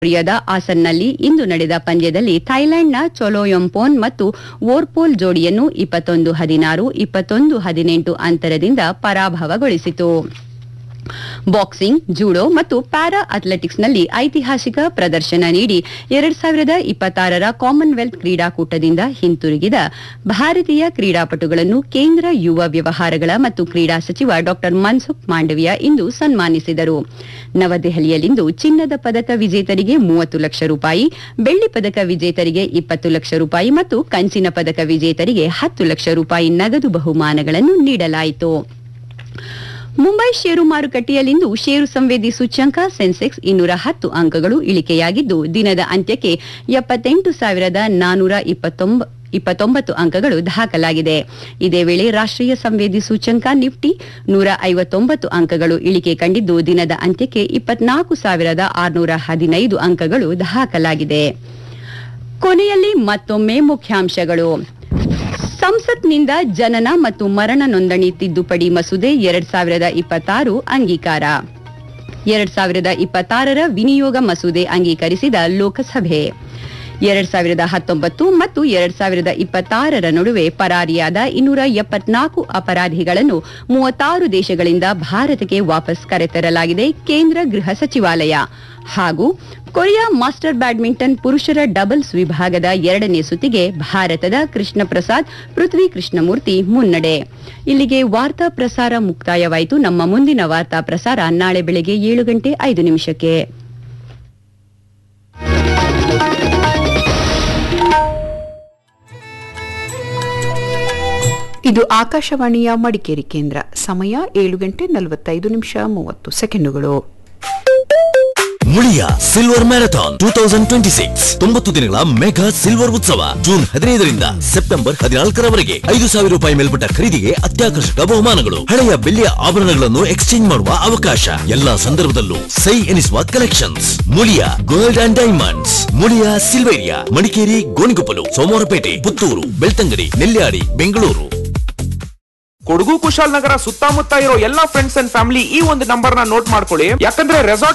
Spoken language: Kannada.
ಕೊರಿಯಾದ ಆಸನ್ನಲ್ಲಿ ಇಂದು ನಡೆದ ಪಂದ್ಯದಲ್ಲಿ ಥೈಲ್ಯಾಂಡ್ನ ಚೊಲೋಯೊಂಪೋನ್ ಮತ್ತು ವೋರ್ಪೋಲ್ ಜೋಡಿಯನ್ನು ಇಪ್ಪತ್ತೊಂದು ಹದಿನಾರು ಇಪ್ಪತ್ತೊಂದು ಹದಿನೆಂಟು ಅಂತರದಿಂದ ಪರಾಭವಗೊಳಿಸಿತು ಬಾಕ್ಸಿಂಗ್ ಜೂಡೋ ಮತ್ತು ಪ್ಯಾರಾ ಅಥ್ಲೆಟಿಕ್ಸ್ನಲ್ಲಿ ಐತಿಹಾಸಿಕ ಪ್ರದರ್ಶನ ನೀಡಿ ಎರಡ್ ಸಾವಿರದ ಇಪ್ಪತ್ತಾರರ ಕಾಮನ್ವೆಲ್ತ್ ಕ್ರೀಡಾಕೂಟದಿಂದ ಹಿಂತಿರುಗಿದ ಭಾರತೀಯ ಕ್ರೀಡಾಪಟುಗಳನ್ನು ಕೇಂದ್ರ ಯುವ ವ್ಯವಹಾರಗಳ ಮತ್ತು ಕ್ರೀಡಾ ಸಚಿವ ಡಾ ಮನ್ಸುಖ್ ಮಾಂಡವಿಯಾ ಇಂದು ಸನ್ಮಾನಿಸಿದರು ನವದೆಹಲಿಯಲ್ಲಿಂದು ಚಿನ್ನದ ಪದಕ ವಿಜೇತರಿಗೆ ಮೂವತ್ತು ಲಕ್ಷ ರೂಪಾಯಿ ಬೆಳ್ಳಿ ಪದಕ ವಿಜೇತರಿಗೆ ಇಪ್ಪತ್ತು ಲಕ್ಷ ರೂಪಾಯಿ ಮತ್ತು ಕಂಚಿನ ಪದಕ ವಿಜೇತರಿಗೆ ಹತ್ತು ಲಕ್ಷ ರೂಪಾಯಿ ನಗದು ಬಹುಮಾನಗಳನ್ನು ನೀಡಲಾಯಿತು ಮುಂಬೈ ಷೇರು ಮಾರುಕಟ್ಟೆಯಲ್ಲಿಂದು ಷೇರು ಸಂವೇದಿ ಸೂಚ್ಯಂಕ ಸೆನ್ಸೆಕ್ಸ್ ಇನ್ನೂರ ಹತ್ತು ಅಂಕಗಳು ಇಳಿಕೆಯಾಗಿದ್ದು ದಿನದ ಅಂತ್ಯಕ್ಕೆ ಎಪ್ಪತ್ತೆಂಟು ಸಾವಿರದ ನಾನೂರ ಇಪ್ಪತ್ತೊಂಬ ಇಪ್ಪತ್ತೊಂಬತ್ತು ಅಂಕಗಳು ದಾಖಲಾಗಿದೆ ಇದೇ ವೇಳೆ ರಾಷ್ಟ್ರೀಯ ಸಂವೇದಿ ಸೂಚ್ಯಂಕ ನಿಫ್ಟಿ ನೂರ ಐವತ್ತೊಂಬತ್ತು ಅಂಕಗಳು ಇಳಿಕೆ ಕಂಡಿದ್ದು ದಿನದ ಅಂತ್ಯಕ್ಕೆ ಇಪ್ಪತ್ನಾಲ್ಕು ಸಾವಿರದ ಆರುನೂರ ಹದಿನೈದು ಅಂಕಗಳು ದಾಖಲಾಗಿದೆ ಕೊನೆಯಲ್ಲಿ ಮತ್ತೊಮ್ಮೆ ಮುಖ್ಯಾಂಶಗಳು ಸಂಸತ್ನಿಂದ ಜನನ ಮತ್ತು ಮರಣ ನೋಂದಣಿ ತಿದ್ದುಪಡಿ ಮಸೂದೆ ಎರಡ್ ಸಾವಿರದ ಇಪ್ಪತ್ತಾರು ಅಂಗೀಕಾರ ಎರಡ್ ಸಾವಿರದ ಇಪ್ಪತ್ತಾರರ ವಿನಿಯೋಗ ಮಸೂದೆ ಅಂಗೀಕರಿಸಿದ ಲೋಕಸಭೆ ಎರಡ್ ಸಾವಿರದ ಹತ್ತೊಂಬತ್ತು ಮತ್ತು ಎರಡ್ ಸಾವಿರದ ಇಪ್ಪತ್ತಾರರ ನಡುವೆ ಪರಾರಿಯಾದ ಇನ್ನೂರ ಎಪ್ಪತ್ನಾಲ್ಕು ಅಪರಾಧಿಗಳನ್ನು ಮೂವತ್ತಾರು ದೇಶಗಳಿಂದ ಭಾರತಕ್ಕೆ ವಾಪಸ್ ಕರೆತರಲಾಗಿದೆ ಕೇಂದ್ರ ಗೃಹ ಸಚಿವಾಲಯ ಹಾಗೂ ಕೊರಿಯಾ ಮಾಸ್ಟರ್ ಬ್ಯಾಡ್ಮಿಂಟನ್ ಪುರುಷರ ಡಬಲ್ಸ್ ವಿಭಾಗದ ಎರಡನೇ ಸುತ್ತಿಗೆ ಭಾರತದ ಕೃಷ್ಣ ಪ್ರಸಾದ್ ಪೃಥ್ವಿ ಕೃಷ್ಣಮೂರ್ತಿ ಮುನ್ನಡೆ ಇಲ್ಲಿಗೆ ವಾರ್ತಾ ಪ್ರಸಾರ ಮುಕ್ತಾಯವಾಯಿತು ನಮ್ಮ ಮುಂದಿನ ವಾರ್ತಾ ಪ್ರಸಾರ ನಾಳೆ ಬೆಳಗ್ಗೆ ಏಳು ಗಂಟೆ ಐದು ನಿಮಿಷಕ್ಕೆ ಇದು ಆಕಾಶವಾಣಿಯ ಮಡಿಕೇರಿ ಕೇಂದ್ರ ಸಮಯ ಏಳು ಗಂಟೆ ನಲವತ್ತೈದು ನಿಮಿಷ ಮೂವತ್ತು ಸೆಕೆಂಡುಗಳು Muliya silver marathon two thousand twenty six ತೊಂಬತ್ತು ದಿನಗಳ ಮೆಗಾ ಸಿಲ್ವರ್ ಉತ್ಸವ ಜೂನ್ ಹದಿನೈದರಿಂದ ಸೆಪ್ಟೆಂಬರ್ ಹದಿನಾಲ್ಕರವರೆಗೆ ಐದು ಸಾವಿರ ರೂಪಾಯಿ ಮೇಲ್ಪಟ್ಟ ಖರೀದಿಗೆ ಅತ್ಯಾಕರ್ಷಕ ಬಹುಮಾನಗಳು ಹಳೆಯ ಬೆಳ್ಳಿಯ ಆಭರಣಗಳನ್ನು ಎಕ್ಸ್ಚೇಂಜ್ ಮಾಡುವ ಅವಕಾಶ ಎಲ್ಲಾ ಸಂದರ್ಭದಲ್ಲೂ ಸೈ ಎನಿಸುವ collections Muliya gold and diamonds Muliya Silveria Madikeri Gonikoppalu Somwarpet Puttur Belthangady Nelyadi Bengaluru Kodagu Kushalnagar ಸುತ್ತಮುತ್ತ ಇರೋ ಎಲ್ಲಾ ಫ್ರೆಂಡ್ಸ್ ಅಂಡ್ ಫ್ಯಾಮಿಲಿ ಈ ಒಂದು ನಂಬರ್ ನ ನೋಟ್ ಮಾಡ್ಕೊಳ್ಳಿ ಯಾಕಂದ್ರೆ ರೆಸಾರ್ಟ್